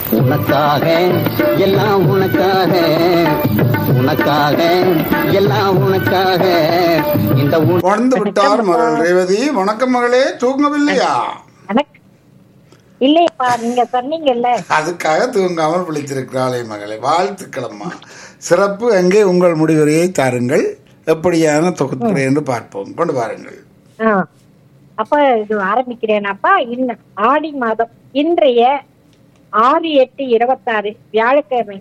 உனக்காக எல்லாம் உனக்காக உனக்காக எல்லாம் உனக்காக இந்த உன் உணர்ந்து விட்டார் மகள் ரேவதி வணக்கம் மகளே தூங்கவில்லையா எனக்கு இல்லையப்பா நீங்க சொன்னீங்கல்ல அதுக்காக தூங்காமல் விழித்திருக்கிறாளே மகளே வாழ்த்துக்களம்மா சிறப்பு எங்கே உங்கள் முடிவுரையை தாருங்கள் எப்படியான தொகுத்துறை என்று பார்ப்போம் கொண்டு பாருங்கள் ஆ. அப்ப இது ஆரம்பிக்கிறேனாப்பா இன்னும் ஆடி மாதம் இன்றைய ஆறு எட்டு இருபத்தாறு வியாழக்கிழமை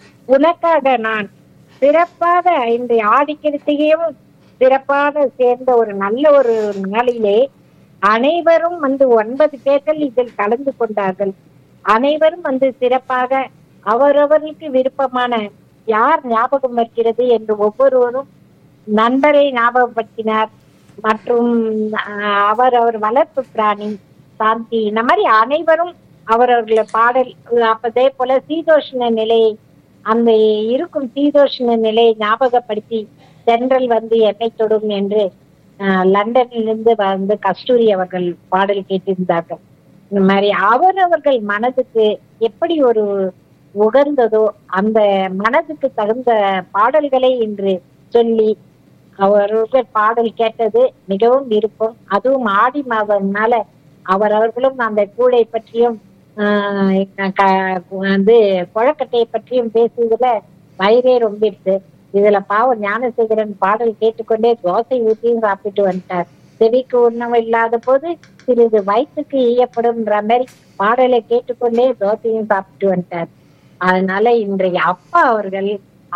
உனக்காக நான் சிறப்பாக இன்றைய ஆடிக்கிருத்திகையும் சிறப்பாக சேர்ந்த ஒரு நல்ல ஒரு நாளிலே அனைவரும் வந்து ஒன்பது பேர்கள் இதில் கலந்து கொண்டார்கள் அனைவரும் வந்து சிறப்பாக அவரவர்களுக்கு விருப்பமான யார் ஞாபகம் வருகிறது என்று ஒவ்வொருவரும் நண்பரை ஞாபகப்படுத்தினார் மற்றும் ஆஹ், அவர் அவர் வளர்ப்பு பிராணி சாந்தி இந்த மாதிரி அனைவரும் அவரவர்கள பாடல் அப்பதே போல சீதோஷ்ண நிலையை அந்த இருக்கும் சீதோஷ்ண நிலையை ஞாபகப்படுத்தி தென்றல் வந்து என்னை தொடும் என்று ஆஹ், லண்டனிலிருந்து வந்து கஸ்தூரி அவர்கள் பாடல் கேட்டிருந்தார்கள் இந்த மாதிரி அவரவர்கள் மனதுக்கு எப்படி ஒரு உகந்ததோ அந்த மனதுக்கு தகுந்த பாடல்களை இன்று சொல்லி அவர்கள் பாடல் கேட்டது மிகவும் விருப்பம் அதுவும் ஆடி மாதம்னால அவரவர்களும் அந்த கூடை பற்றியும் ஆஹ் க- வந்து குழக்கட்டையை பற்றியும் பேசுவதுல வயிறே ரொம்பிடுச்சு இதுல பாவம் ஞானசேகரன் பாடல் கேட்டுக்கொண்டே தோசை ஊற்றியும் சாப்பிட்டு வந்துட்டார் செவிக்கு உணவு இல்லாத போது சிறிது வயிற்றுக்கு ஈயப்படும்ன்ற மாதிரி பாடலை கேட்டுக்கொண்டே தோசையும் சாப்பிட்டு வந்துட்டார் அதனால இன்றைய அப்பா அவர்கள்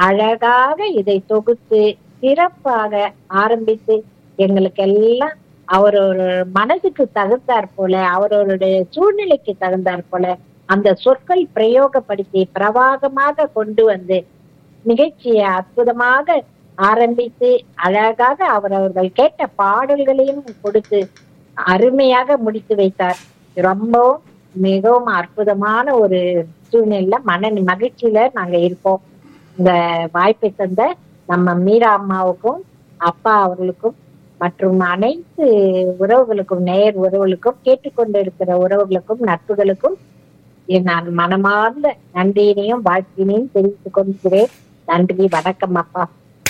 அழகாக இதை தொகுத்து சிறப்பாக ஆரம்பித்து எங்களுக்கு எல்லாம் அவரோட மனதுக்கு தகுந்தாற் போல அவர்களுடைய சூழ்நிலைக்கு தகுந்தாற் போல அந்த சொற்கள் பிரயோகப்படுத்தி பிரவாகமாக கொண்டு வந்து நிகழ்ச்சியை அற்புதமாக ஆரம்பித்து அழகாக அவரவர்கள் கேட்ட பாடல்களையும் கொடுத்து அருமையாக முடித்து வைத்தார் ரொம்பவும் மிகவும் அற்புதமான ஒரு சூழ்நிலையில மன மகிழ்ச்சியில நாங்க இருக்கோம் இந்த வாய்ப்பை தந்த நம்ம மீரா அம்மாவுக்கும் அப்பா அவர்களுக்கும் மற்றும் அனைத்து உறவுகளுக்கும் நேயர் உறவுகளுக்கும் கேட்டுக்கொண்டு இருக்கிற உறவுகளுக்கும் நட்புகளுக்கும் என் நான் மனமார்ந்த நன்றியினையும் வாழ்த்தினையும் தெரிவித்துக் கொள்கிறேன் நன்றி வணக்கம் அப்பா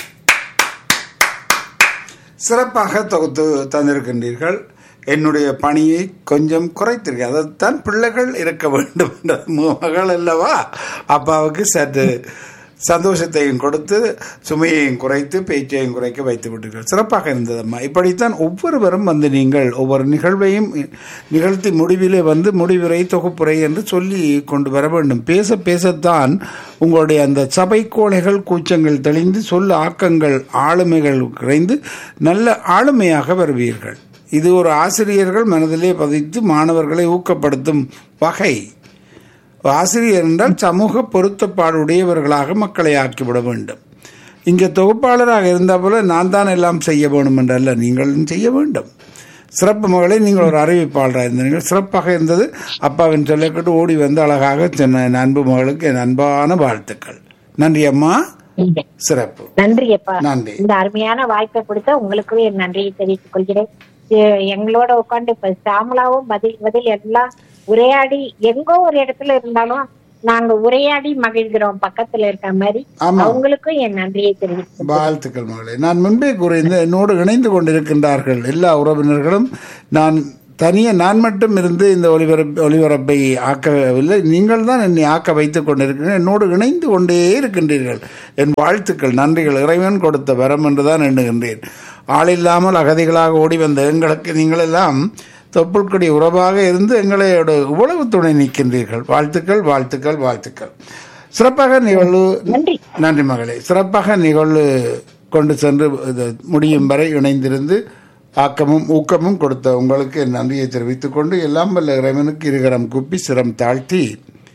சிறப்பாக தொகுத்து தந்திருக்கின்றீர்கள் என்னுடைய பணியை கொஞ்சம் குறைத்திருக்கேன் அதைத்தான் பிள்ளைகள் இருக்க வேண்டும் என்ற மகள் அல்லவா அப்பாவுக்கு சற்று சந்தோஷத்தையும் கொடுத்து சுமையையும் குறைத்து பேச்சையும் குறைக்க வைத்து விட்டீர்கள் சிறப்பாக இருந்ததம்மா இப்படித்தான் ஒவ்வொருவரும் வந்து நீங்கள் ஒவ்வொரு நிகழ்வையும் நிகழ்த்தி முடிவிலே வந்து முடிவுரை தொகுப்புரை என்று சொல்லி கொண்டு வர வேண்டும் பேச பேசத்தான் உங்களுடைய அந்த சபை கோளைகள் கூச்சங்கள் தெளிந்து சொல் ஆக்கங்கள் ஆளுமைகள் குறைந்து நல்ல ஆளுமையாக வருவீர்கள் இது ஒரு ஆசிரியர்கள் மனதிலே பதித்து மாணவர்களை ஊக்கப்படுத்தும் வகை ஆசிரியர் என்றால் சமூக பொருத்தப்பாடுடையவர்களாக மக்களை ஆக்கிவிட வேண்டும் இங்கே தொகுப்பாளராக இருந்த போல நான் தான் எல்லாம் செய்ய வேண்டும் என்றல்ல நீங்களும் செய்ய வேண்டும் சிறப்பு மகளை நீங்கள் ஒரு அறிவிப்பாளராக இருந்தீர்கள் சிறப்பாக இருந்தது அப்பாவின் சொல்லிக்கிட்டு ஓடி வந்து அழகாக சொன்ன என் அன்பு மகளுக்கு என் அன்பான வாழ்த்துக்கள் நன்றி அம்மா சிறப்பு நன்றி அப்பா நன்றி இந்த அருமையான வாய்ப்பை கொடுத்த உங்களுக்கும் என் நன்றியை தெரிவித்துக் கொள்கிறேன் எ- எங்களோட உட்காந்து இப்ப சாமலாவும் பதில் பதில் எல்லாம் உரையாடி எங்கோ ஒரு இடத்துல இருந்தாலும் நாங்க உரையாடி மகிழ்கிறோம் பக்கத்துல இருக்க மாதிரி ஆமா. அவங்களுக்கும் என் நன்றியை தெரிவித்து வாழ்த்துக்கள் மகளே நான் முன்பே கூறியிருந்தேன் என்னோடு இணைந்து கொண்டிருக்கின்றார்கள் எல்லா உறவினர்களும் நான் தனியே நான் மட்டும் இருந்து இந்த ஒளிபரப்பு ஒளிபரப்பை ஆக்கவில்லை நீங்கள் தான் என்னை ஆக்க வைத்துக் கொண்டிருக்கிறீர்கள் என்னோடு இணைந்து கொண்டே இருக்கின்றீர்கள் என் வாழ்த்துக்கள் நன்றிகள் இறைவன் கொடுத்த வரம் என்று தான் எண்ணுகின்றேன் ஆளில்லாமல் அகதிகளாக ஓடி வந்த எங்களுக்கு நீங்கள் எல்லாம் தொப்புள்கொடி உறவாக இருந்து எங்களோட உழவு துணை நிற்கின்றீர்கள் வாழ்த்துக்கள் வாழ்த்துக்கள் வாழ்த்துக்கள் சிறப்பாக நிகழ்வு நன்றி நன்றி மகளே சிறப்பாக நிகழ்வு கொண்டு சென்று இது முடியும் வரை இணைந்திருந்து ஆக்கமும் ஊக்கமும் கொடுத்த உங்களுக்கு என் நன்றியை தெரிவித்துக் கொண்டு எல்லாம் வல்ல இறைவனுக்கு இருகரம் குப்பி சிரம் தாழ்த்தி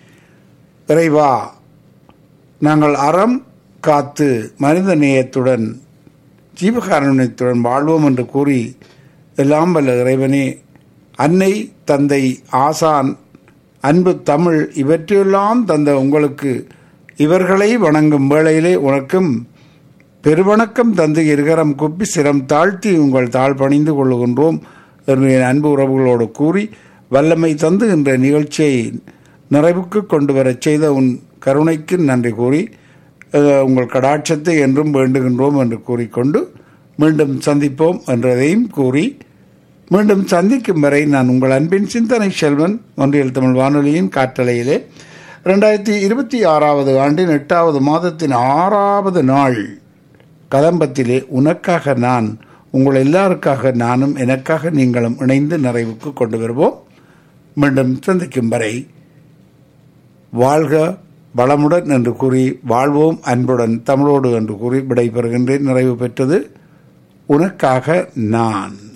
இறைவா நாங்கள் அறம் காத்து மனித நேயத்துடன் ஜீவகாருண்யத்துடன் வாழ்வோம் என்று கூறி எல்லாம் வல்ல இறைவனே அன்னை தந்தை ஆசான் அன்பு தமிழ் இவற்றையெல்லாம் தந்த உங்களுக்கு இவர்களை வணங்கும் வேளையிலே உனக்கும் பெருவணக்கம் தந்து இருகரம் குப்பி சிரம் தாழ்த்தி உங்கள் தாழ் பணிந்து கொள்ளுகின்றோம் என்று என் அன்பு உறவுகளோடு கூறி வல்லமை தந்து இந்த நிகழ்ச்சியை நிறைவுக்கு கொண்டு வரச் செய்த உன் கருணைக்கு நன்றி கூறி அஹ், உங்கள் கடாட்சத்தை என்றும் வேண்டுகின்றோம் என்று கூறிக்கொண்டு மீண்டும் சந்திப்போம் என்றதையும் கூறி மீண்டும் சந்திக்கும் வரை நான் உங்கள் அன்பின் சிந்தனை செல்வன் ஒன்றியல் தமிழ் வானொலியின் காற்றலையிலே ரெண்டாயிரத்தி இருபத்தி ஆறாவது ஆண்டின் எட்டாவது மாதத்தின் ஆறாவது நாள் கதம்பத்திலே உனக்காக நான் உங்கள் எல்லாருக்காக நானும் எனக்காக நீங்களும் இணைந்து நிறைவுக்கு கொண்டு வருவோம் மீண்டும் சந்திக்கும் வரை வாழ்க வளமுடன் என்று கூறி வாழ்வோம் அன்புடன் தமிழோடு என்று கூறி விடைபெறுகின்றேன் நிறைவு பெற்றது உனக்காக நான்